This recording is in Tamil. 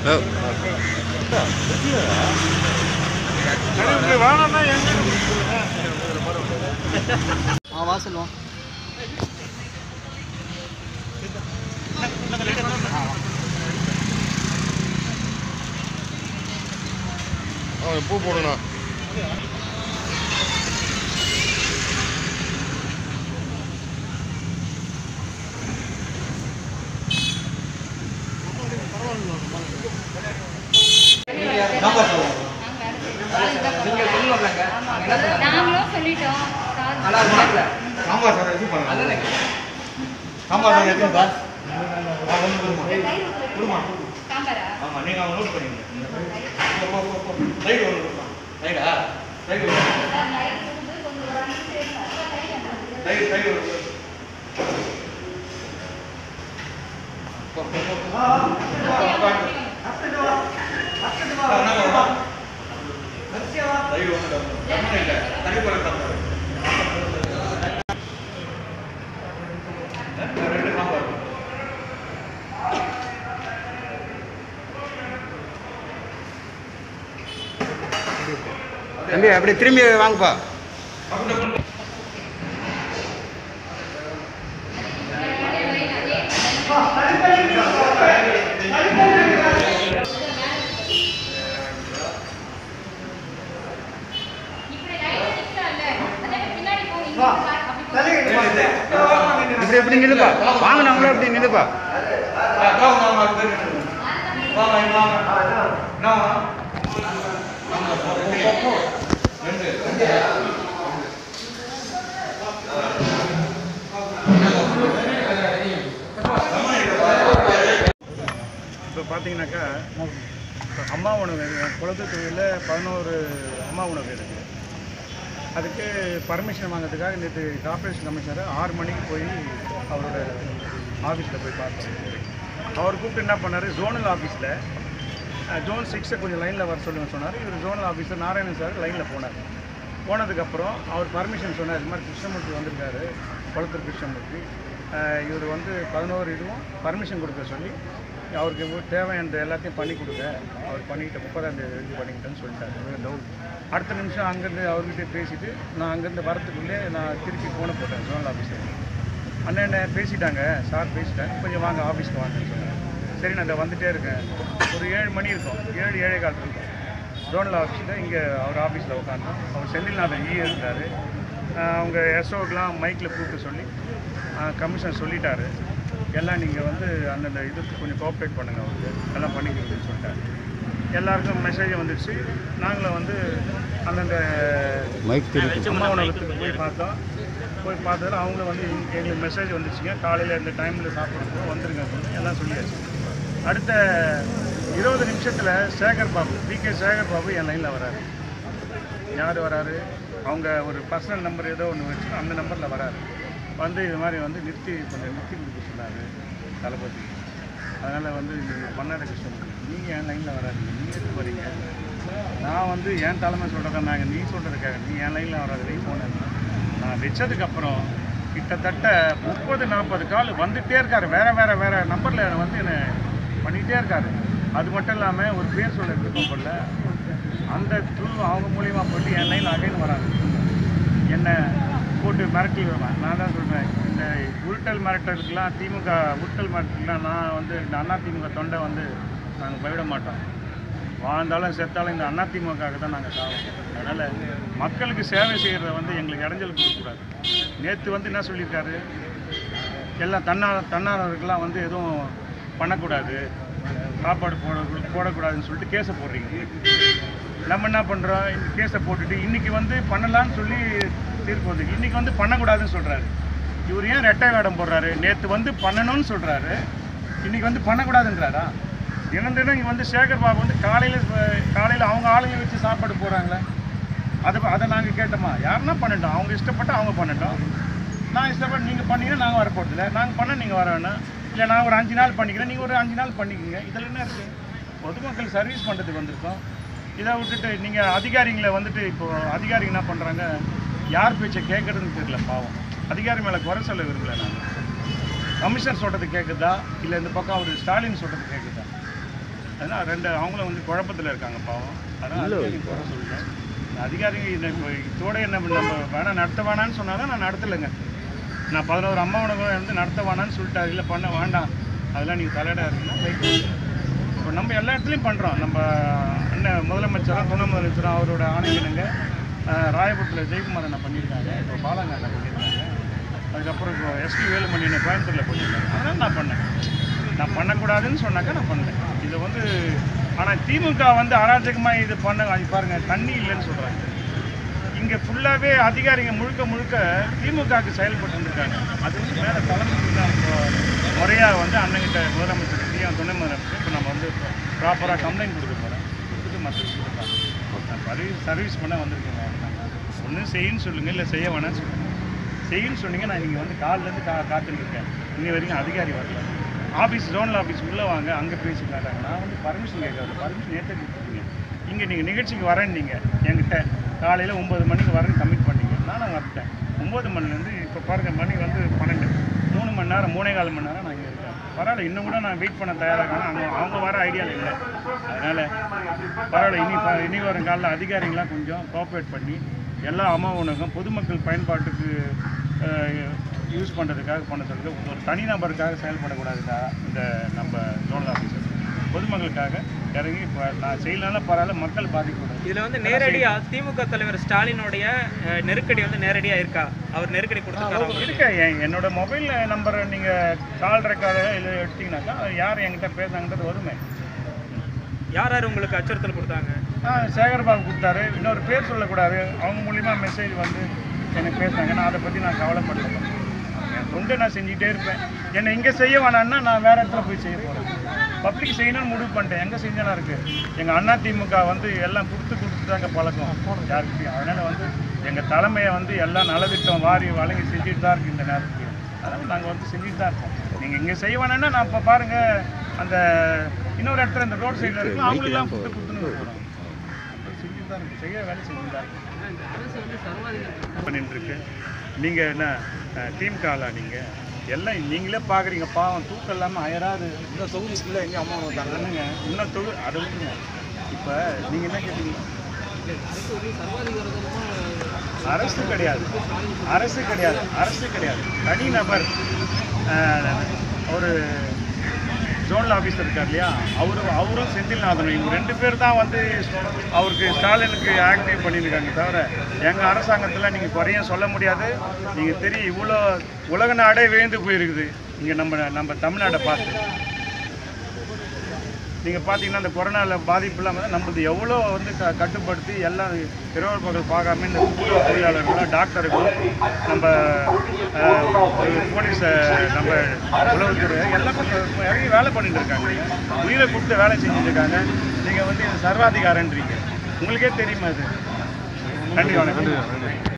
ஆ வாசல் வா அவன் பூ போடணும் நாங்களும் சொல்லிட்டோம் சாம்பார் சாதம் இது பண்ணலாம் சாம்பார் சாதம் எதுக்குப்பா ஆ ஒன்று கொடுமா கொடுமா சாம்பாரா ஆமாம் நீங்கள் அவங்க நோட் பண்ணிங்க ரைடு ஒன்று கொடுப்பா ரைடா ரைடு ஒன்று ரைடு ரைடு ஒன்று ரைடு ஒன்று இல்லை தனி பழக்கம் ரெண்டு சாம்பார் தம்பி அப்படி திரும்பி வாங்கப்பா இப்படி லைட் நிக்கல அதே பின்னாடி போங்க அப்படி இப்படி எப்படி நில்லுப்பா வாங்கினவங்களும் இப்படி நில்லுப்பா இப்போ பார்த்தீங்கன்னாக்கா இப்போ அம்மா உணவு என் குளத்து தொழிலில் பதினோரு அம்மா உணவு இருக்குது அதுக்கு பர்மிஷன் வாங்குறதுக்காக நேற்று கார்ப்பரேஷன் கமிஷனர் ஆறு மணிக்கு போய் அவரோட ஆஃபீஸில் போய் பார்த்தோம் அவர் கூப்பிட்டு என்ன பண்ணார் ஜோனல் ஆஃபீஸில் ஜோன் சிக்ஸை கொஞ்சம் லைனில் வர சொல்லுங்க சொன்னார் இவர் ஜோனல் ஆஃபீஸர் நாராயணன் சார் லைனில் போனார் போனதுக்கப்புறம் அவர் பர்மிஷன் சொன்னார் இது மாதிரி கிருஷ்ணமூர்த்தி வந்திருக்காரு குளத்தூர் கிருஷ்ணமூர்த்தி அஹ் இவர் வந்து பதினோரு இதுவும் பர்மிஷன் கொடுக்க சொல்லி அவருக்கு இவ்வளவு தேவையானது எல்லாத்தையும் பண்ணி கொடுங்க அவர் பண்ணிக்கிட்ட முப்பதாம் தேதி இது பண்ணிக்கிட்டேன்னு சொல்லிட்டாரு டவுட் அடுத்த நிமிஷம் அங்கேருந்து அவர்கிட்ட பேசிட்டு நான் அங்கேருந்து வரத்துக்குள்ளே நான் திருப்பி ஃபோனை போட்டேன் ஜோனல் ஆஃபீஸர் அண்ணன் பேசிட்டாங்க சார் பேசிட்டாங்க கொஞ்சம் வாங்க ஆஃபீஸ்க்கு வாங்கன்னு சொன்னாங்க சரி நான் இந்த வந்துட்டே இருக்கேன் ஒரு ஏழு மணி இருக்கும் ஏழு ஏழே கால் இருக்கும் ஜோனல் ஆஃபீஸில் இங்கே அவர் ஆஃபீஸில் உட்காந்தோம் அவர் செந்தில்நாதன் ஈ இருந்தார் அவங்க எஸ்ஓக்கெலாம் மைக்கில் கூப்பிட்டு சொல்லி கமிஷன் சொல்லிட்டாரு எல்லாம் நீங்கள் வந்து அந்தந்த இதுக்கு கொஞ்சம் கோஆப்ரேட் பண்ணுங்கள் அவருக்கு எல்லாம் பண்ணிக்கிறதுன்னு சொல்லிட்டாரு எல்லாருக்கும் மெசேஜ் வந்துடுச்சு நாங்களும் வந்து அந்தந்த மைக் அம்மா உணவகத்துக்கு போய் பார்த்தோம் போய் பார்த்ததுல அவங்களும் வந்து எங்க- எங்களுக்கு மெசேஜ் வந்துச்சுங்க காலையில் இந்த டைமில் சாப்பிட்றதுக்கு வந்துருங்க அப்படின்னு எல்லாம் சொல்லியாச்சு அடுத்த இருபது நிமிஷத்தில் சேகர் பாபு பி கே சேகர் பாபு என் லைனில் வராரு யார் வராரு அவங்க ஒரு பர்சனல் நம்பர் ஏதோ ஒன்று வச்சு அந்த நம்பரில் வராரு வந்து இது மாதிரி வந்து நிறுத்தி கொஞ்சம் நிறுத்தி கொடுக்க சொன்னார் தளபதி அதனால் வந்து நீங்கள் பண்ணாத கிருஷ்ணன் நீங்கள் என் லைனில் வராதீங்க நீங்கள் எதுக்கு வரீங்க நான் வந்து என் தலைமை சொல்கிறத நாங்கள் நீ சொல்கிறதுக்காக நீ என் லைனில் வராது நீ போனேன் நான் வச்சதுக்கப்புறம் கிட்டத்தட்ட முப்பது நாற்பது கால் வந்துகிட்டே இருக்காரு வேற வேற வேற நம்பரில் வந்து என்னை பண்ணிகிட்டே இருக்காரு அது மட்டும் இல்லாமல் ஒரு பேர் சொல்ல எடுத்துக்கோப்படல அந்த த்ரூ அவங்க மூலியமாக போட்டு என் லைனில் அகைன் வராங்க என்னை போட்டு மிரட்டி வருவேன் நான் தான் சொல்கிறேன் இந்த உருட்டல் மிரட்டலுக்கெல்லாம் திமுக உருட்டல் மிரட்டலுக்கெல்லாம் நான் வந்து இந்த அண்ணா திமுக தொண்டை வந்து நாங்கள் போயிட மாட்டோம் வாழ்ந்தாலும் செத்தாலும் இந்த அண்ணா திமுகவுக்கு தான் நாங்கள் சாவோம் அதனால் மக்களுக்கு சேவை செய்கிறத வந்து எங்களுக்கு இடைஞ்சல் கொடுக்கக்கூடாது நேற்று வந்து என்ன சொல்லியிருக்காரு எல்லாம் தன்னா தன்னார்வர்கள்லாம் வந்து எதுவும் பண்ணக்கூடாது சாப்பாடு போட போடக்கூடாதுன்னு சொல்லிட்டு கேஸை போடுறீங்க நம்ம என்ன பண்ணுறோம் இந்த கேஸை போட்டுட்டு இன்றைக்கி வந்து பண்ணலான்னு சொல்லி தீர்ப்பு வந்து இன்றைக்கி வந்து பண்ணக்கூடாதுன்னு சொல்கிறாரு இவர் ஏன் ரெட்டை வேடம் போடுறாரு நேற்று வந்து பண்ணணும்னு சொல்கிறாரு இன்றைக்கி வந்து பண்ணக்கூடாதுன்றாரா தினம் தினம் இங்கே வந்து சேகர் பாபு வந்து காலையில் காலையில் அவங்க ஆளுங்க வச்சு சாப்பாடு போகிறாங்களே அதை அதை நாங்கள் கேட்டோமா யாருன்னா பண்ணட்டும் அவங்க இஷ்டப்பட்டு அவங்க பண்ணட்டும் நான் இஷ்டப்பட்டு நீங்கள் பண்ணீங்கன்னா நாங்கள் வர போகிறதில்ல நாங்கள் பண்ண நீங்கள் வர வேணாம் இல்லை நான் ஒரு அஞ்சு நாள் பண்ணிக்கிறேன் நீங்கள் ஒரு அஞ்சு நாள் பண்ணிக்கோங்க இதில் என்ன இருக்குது பொதுமக்கள் சர்வீஸ் பண்ணுறதுக்கு வந்திருக்கோம் இதை விட்டுட்டு நீங்கள் அதிகாரிங்களை வந்துட்டு இப்போது அதிகாரிங்க என்ன பண்ணுறாங்க யார் பேச்சை கேட்குறதுன்னு தெரியல பாவம் அதிகாரி மேலே குறை சொல்ல விரும்பல நான் கமிஷனர் சொல்கிறது கேட்குதா இல்லை இந்த பக்கம் அவர் ஸ்டாலின் சொல்கிறது கேட்குதா அதனால் ரெண்டு அவங்களும் வந்து குழப்பத்தில் இருக்காங்க பாவம் அதனால் அதிகாரிங்க குறை சொல்லிட்டேன் அதிகாரிங்க இந்த இப்போ இதோட என்ன நம்ம வேணாம் நடத்த வேணான்னு சொன்னாலும் நான் நடத்தலைங்க நான் பதினோரு அம்மா உணவு வந்து நடத்த வேணான்னு சொல்லிட்டாரு இல்லை பண்ண வேண்டாம் அதெல்லாம் நீங்கள் தலையிட இருக்குன்னா வெயிட் இப்போ நம்ம எல்லா இடத்துலையும் பண்ணுறோம் நம்ம அண்ணன் முதலமைச்சரும் துணை முதலமைச்சரும் அவரோட ஆணையினுங்க ராயபுரத்தில் ஜெயக்குமார் அண்ணா பண்ணியிருக்காங்க இப்போ பாலாங்க அண்ணா பண்ணியிருக்காங்க அதுக்கப்புறம் இப்போ எஸ்பி வேலுமணி அண்ணன் கோயம்புத்தூரில் பண்ணியிருக்காங்க அதனால் நான் பண்ணேன் நான் பண்ணக்கூடாதுன்னு சொன்னாக்கா நான் பண்ணேன் இதை வந்து ஆனால் திமுக வந்து அராஜகமாக இது பண்ண அது பாருங்க தண்ணி இல்லைன்னு சொல்கிறாங்க இங்கே ஃபுல்லாகவே அதிகாரிங்க முழுக்க முழுக்க திமுகவுக்கு செயல்பட்டு இருக்காங்க அது வந்து மேலே தலைமைக்கு தான் இப்போ முறையாக வந்து அண்ணங்கிட்ட முதலமைச்சர் என் துணை முதலமைச்சர் இப்போ நம்ம வந்து ப்ராப்பராக கம்ப்ளைண்ட் கொடுக்க போகிறேன் கொடுத்து மற்ற கொடுப்பாங்க நான் சர்வீஸ் சர்வீஸ் பண்ண வந்திருக்கேங்க ஒன்றும் செய்யுன்னு சொல்லுங்கள் இல்லை செய்ய வேணாம்னு சொல்லுங்கள் செய்யுன்னு சொன்னீங்க நான் நீங்கள் வந்து காலிலேருந்து கா காத்துட்டு இருக்கேன் இன்னி வரைக்கும் அதிகாரி வரல ஆஃபீஸ் ஜோனல் ஆஃபீஸ் உள்ளே வாங்க அங்கே பேசிக்கிறாங்க நான் வந்து பர்மிஷன் கேட்கறது பர்மிஷன் ஏற்ற கொடுத்துருங்க இங்கே நீங்கள் நிகழ்ச்சிக்கு வரேன் நீங்கள் என்கிட்ட காலையில் ஒம்பது மணிக்கு வரேன்னு கமிட் பண்ணீங்க நானும் வந்துட்டேன் ஒம்பது மணிலேருந்து இப்போ பாருங்கள் மணி வந்து பன்னெண்டு மூணு மணி நேரம் மூணே கால் மணி நேரம் நான் இங்கே இருக்கேன் பரவாயில்ல இன்னும் கூட நான் வெயிட் பண்ண தயாராக அவங்க அவங்க வர ஐடியாவில் இல்லை அதனால் பரவாயில்ல இனி ப- இனி வரும் காலையில் அதிகாரிங்களாம் கொஞ்சம் கோஆப்ரேட் பண்ணி எல்லா அம்மா உணவகம் பொதுமக்கள் பயன்பாட்டுக்கு யூஸ் பண்ணுறதுக்காக பண்ண சொல்லுது ஒரு தனிநபருக்காக செயல்படக்கூடாதுடா இந்த நம்ம ஜோனல் ஆஃபீஸர் பொதுமக்களுக்காக இறங்கி இப்போ நான் செய்யலனாலும் பரவாயில்ல மக்கள் பாதிக்கக்கூடாது இதுல வந்து நேரடியா திமுக தலைவர் ஸ்டாலினுடைய அஹ், நெருக்கடி வந்து நேரடியா இருக்கா அவர் நெருக்கடி கொடுத்துருக்காரு இருக்க என் என்னோட மொபைல் நம்பரை நீங்கள் கால் ரெக்கார்டு இல்லை எடுத்தீங்கன்னாக்கா யார் என்கிட்ட பேசுனாங்கன்றது வருமே யார் யார் உங்களுக்கு அச்சுறுத்தல் கொடுத்தாங்க ஆ சேகர்பாபு கொடுத்தாரு இன்னொரு பேர் சொல்லக்கூடாது அவங்க மூலிமா மெசேஜ் வந்து எனக்கு பேசுனாங்க நான் அதை பற்றி நான் கவலைப்படல என் தொண்டை நான் செஞ்சுக்கிட்டே இருப்பேன் என்னை இங்கே செய்ய வேணான்னா நான் வேறு இடத்துல போய் செய்ய போகிறேன் பப்ளிக் செய்யணும்னு முடிவு பண்ணிட்டேன் எங்கே செஞ்சனா இருக்குது எங்கள் அண்ணா திமுக வந்து எல்லாம் கொடுத்து கொடுத்து தாங்க பழக்கம் யாருக்கிட்டையும் அதனால் வந்து எங்கள் தலைமையை வந்து எல்லாம் நலத்திட்டம் வாரி வழங்கி செஞ்சுட்டு தான் இருக்குது இந்த நேரத்துக்கு அதனால் நாங்கள் வந்து செஞ்சுட்டு தான் இருக்கோம் நீங்கள் இங்கே செய்ய வேணான்னா நான் இப்போ பாருங்கள் அந்த இன்னொரு இடத்துல இந்த ரோட் சைடில் இருக்கு அவங்களுக்கெல்லாம் ஃபுட்டு கொடுத்துன்னு போகிறோம் செஞ்சுட்டு தான் இருக்கு செய்ய வேலை செஞ்சுட்டு தான் இருக்கு பண்ணிட்டு இருக்கு நீங்கள் என்ன டீம் காலா நீங்கள் எல்லாம் நீங்களே பார்க்குறீங்க பாவம் தூக்கம் இல்லாமல் அயராது இந்த தொகுதிக்குள்ளே எங்கே அம்மா வந்தாங்க இல்லைங்க இன்னும் தொகு அதை விட்டுங்க இப்போ நீங்கள் என்ன கேட்டீங்க அரசு கிடையாது அரசு கிடையாது அரசு கிடையாது தனிநபர் அஹ், ஒரு ஜோனல் ஆஃபீஸர் இருக்கார் இல்லையா அவரு அவரும் செந்தில்நாதனும் இவங்க ரெண்டு பேர் தான் வந்து அவருக்கு ஸ்டாலினுக்கு ஆக்டிவ் பண்ணியிருக்காங்க தவிர எங்கள் அரசாங்கத்தில் நீங்கள் குறையும் சொல்ல முடியாது நீங்கள் தெரியும் இவ்வளோ உலக நாடே விழுந்து போயிருக்குது இங்கே நம்ம நம்ம தமிழ்நாடை பார்த்து நீங்கள் பார்த்தீங்கன்னா இந்த கொரோனாவில் பாதிப்பு இல்லாமல் நம்மளது எவ்வளோ வந்து க கட்டுப்படுத்தி எல்லாம் இரவு பகல் பார்க்காம இந்த கூட்டுறவு தொழிலாளர்களும் டாக்டருக்கும் நம்ம அஹ், போலீஸ் அஹ், நம்ம உளவுத்துறை எல்லாம் கொஞ்சம் இறங்கி வேலை பண்ணிட்டு இருக்காங்க உயிரை கொடுத்து வேலை செஞ்சுட்டு இருக்காங்க நீங்கள் வந்து இது சர்வாதிகாரன்றீங்க உங்களுக்கே தெரியுமா அது நன்றி வணக்கம்